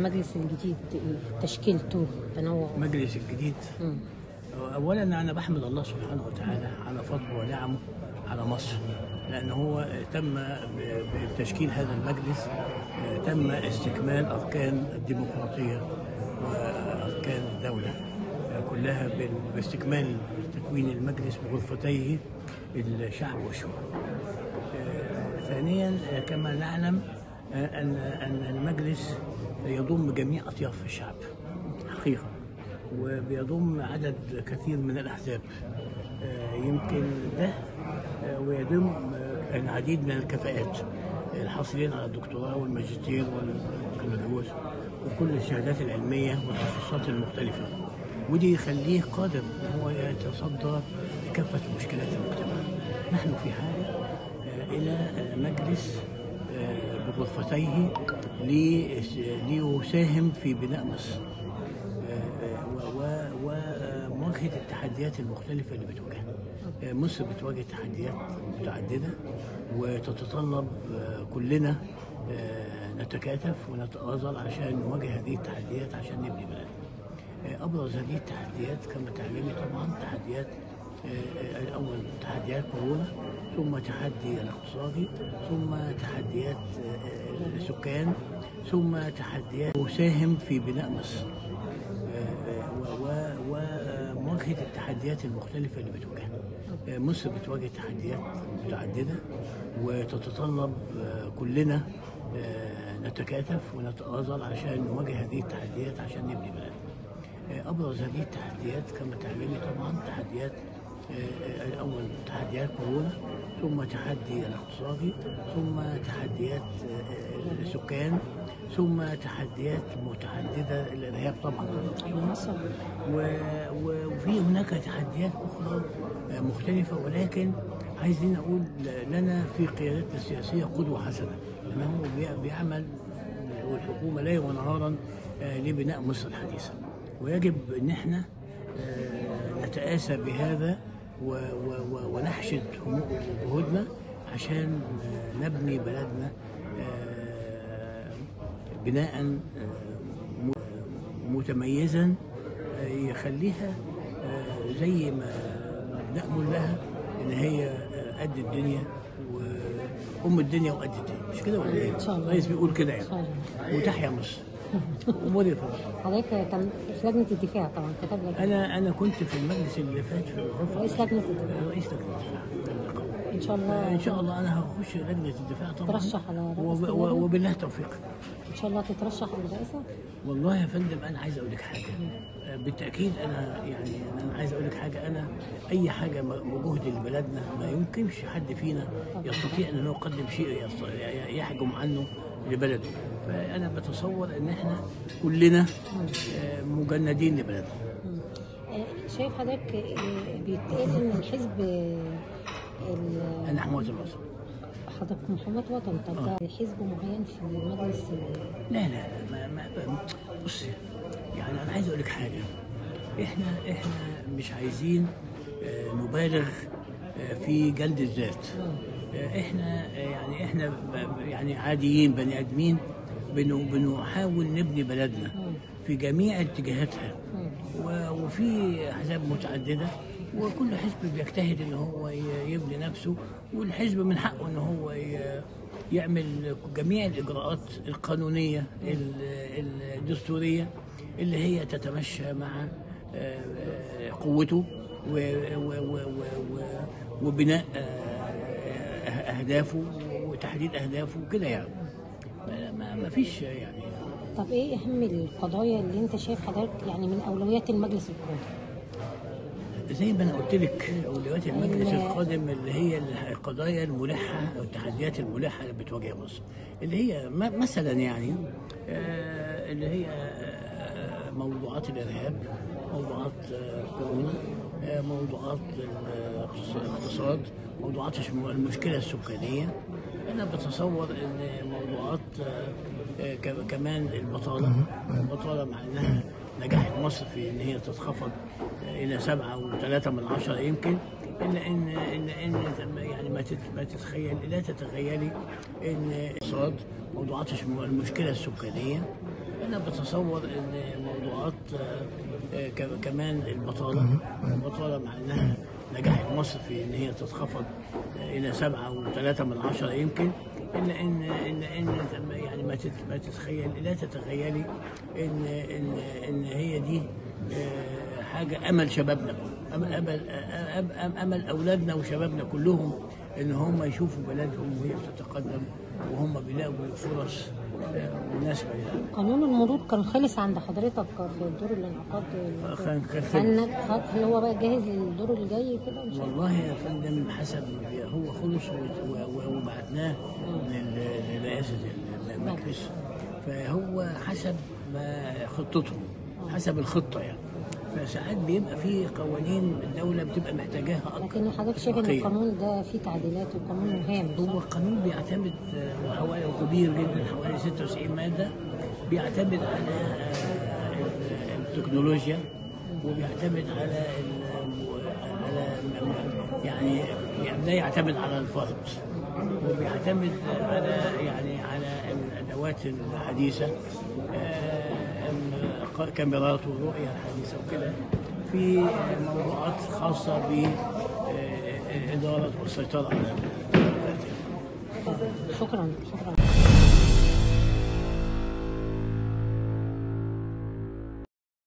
المجلس الجديد إيه؟ تشكيلته تنوعه المجلس الجديد مم. اولا انا بحمد الله سبحانه وتعالى على فضله ونعمه على مصر لان هو تم ب- بتشكيل هذا المجلس تم استكمال اركان الديمقراطيه واركان الدوله كلها بال- باستكمال تكوين المجلس بغرفتيه الشعب والشورى ثانيا كما نعلم ان ان المجلس يضم جميع اطياف الشعب حقيقه وبيضم عدد كثير من الاحزاب آه، يمكن ده آه، ويضم آه، العديد من الكفاءات الحاصلين على الدكتوراه والماجستير والبكالوريوس وكل الشهادات العلميه والتخصصات المختلفه ودي يخليه قادر ان هو يتصدى لكافه مشكلات المجتمع نحن في حاجه آه، الى آه، مجلس آه، بغرفتيه لي- ليساهم في بناء مصر ومواجهه التحديات المختلفه اللي بتواجهنا. آه، مصر بتواجه تحديات متعدده وتتطلب آه، كلنا آه، نتكاتف ونتآزر عشان نواجه هذه التحديات عشان نبني بلدنا. آه، ابرز هذه التحديات كما تعلمي طبعا تحديات آه، آه، الاول تحديات كورونا ثم تحدي الاقتصادي ثم تحديات آه، آه، السكان ثم تحديات تساهم في بناء مصر ومواجهه التحديات المختلفه اللي بتواجهنا. آه، مصر بتواجه تحديات متعدده وتتطلب آه، كلنا آه، نتكاتف ونتآزر عشان نواجه هذه التحديات عشان نبني بلدنا. آه، ابرز هذه التحديات كما تعلمي طبعا تحديات آه، آه، الاول تحديات كورونا ثم تحدي الاقتصادي ثم تحديات آه، آه، السكان ثم تحديات متعدده الارهاب طبعا مصر و- و- وفي هناك تحديات اخرى آه، مختلفه ولكن عايزين نقول لنا في قيادتنا السياسيه قدوه حسنه لانه بي- بيعمل والحكومه ليلا ونهارا آه، لبناء مصر الحديثه ويجب ان احنا آه، نتاسى بهذا و- و- و- ونحشد همو- جهودنا عشان آه، نبني بلدنا آه، بناء آه، م- متميزا آه، يخليها آه، زي ما نأمل لها ان هي آه، قد الدنيا وام الدنيا وقد الدنيا مش كده ولا ايه؟ إن شاء الله. الرئيس بيقول كده إن شاء يعني الله. وتحيا مصر اموري في مصر حضرتك كان في لجنه الدفاع طبعا كتب لك انا انا كنت في المجلس اللي فات في الغرفه رئيس لجنه الدفاع رئيس لجنه الدفاع لجنة قومية. ان شاء الله ان شاء الله انا هخش لجنه الدفاع طبعا ترشح على رئاسة وب- اللجنة؟ و- وبالله التوفيق ان شاء الله تترشح للرئاسه والله يا فندم انا عايز اقول لك حاجه آه، بالتاكيد انا يعني انا عايز اقول لك حاجه انا اي حاجه م- بجهد لبلدنا ما يمكنش حد فينا يستطيع ان هو يقدم شيء يست- ي- يحجم عنه لبلده فانا بتصور ان احنا كلنا آه، مجندين لبلدنا مم. آه، شايف حضرتك آه، بيتقال ان الحزب آه، ال- انا حمايه الوطن حضرتك محمد وطن طب ده حزب معين في مجلس ال- لا لا لا ما ما بصي يعني انا عايز اقول لك حاجه احنا احنا مش عايزين آه، نبالغ آه، في جلد الذات آه، احنا آه، يعني احنا ب- يعني عاديين بني ادمين بنو- بنحاول نبني بلدنا في جميع اتجاهاتها و- وفي احزاب متعدده وكل حزب بيجتهد ان هو ي- يبني نفسه والحزب من حقه ان هو ي- يعمل جميع الاجراءات القانونيه ال- الدستوريه اللي هي تتمشى مع آه، آه، قوته و- و- و- و- و- وبناء آه، اهدافه وتحديد اهدافه وكده يعني ما- ما ما فيش يعني طب ايه اهم القضايا اللي انت شايف حضرتك يعني من اولويات المجلس القادم زي ما انا قلت لك اولويات المجلس ال- القادم اللي هي القضايا الملحه او التحديات الملحه اللي بتواجه مصر اللي هي م- مثلا يعني آه، اللي هي آه، موضوعات الارهاب موضوعات آه، كورونا آه، موضوعات الاقتصاد موضوعات الش- المشكله السكانيه انا بتصور ان موضوعات آه، آه، ك- كمان البطاله البطاله مع انها نجحت مصر في ان هي تتخفض الى سبعة وثلاثة من عشرة يمكن الا ان الا ان يعني ما تت- ما تتخيل لا تتخيلي ان اقتصاد موضوعات الش- المشكله السكانيه انا بتصور ان موضوعات آه، آه، ك- كمان البطاله البطاله مع انها نجحت مصر في ان هي تتخفض آه، الى سبعة وثلاثة من عشرة يمكن الا ان ان ان يعني ما تت- ما تتخيل لا تتخيلي ان ان ان هي دي آه، حاجه امل شبابنا امل امل أم- أم- امل اولادنا وشبابنا كلهم ان هم يشوفوا بلدهم وهي بتتقدم وهم بيلاقوا فرص آه، مناسبه لها قانون المرور كان خلص عند حضرتك في دور الانعقاد كان- كان خلص. هل هل هو بقى جاهز للدور الجاي كده ان شاء الله؟ والله يا فندم حسب هو خلص و- و- وبعتناه لل- لرئاسه المجلس فهو حسب ما خطتهم حسب الخطه يعني فساعات بيبقى في قوانين الدوله بتبقى محتاجاها اكتر لكن حضرتك شايف ان اتفاقية. القانون ده فيه تعديلات وقانون مهم هو القانون بيعتمد آه، حوالي كبير جدا حوالي 96 ماده بيعتمد على آه، التكنولوجيا وبيعتمد على ال- على يعني لا يعتمد على الفرد وبيعتمد على يعني على الادوات الحديثه آه، ال- كاميرات والرؤيه الحديثه وكده في موضوعات خاصه بإدارة والسيطرة على الذات شكرا شكرا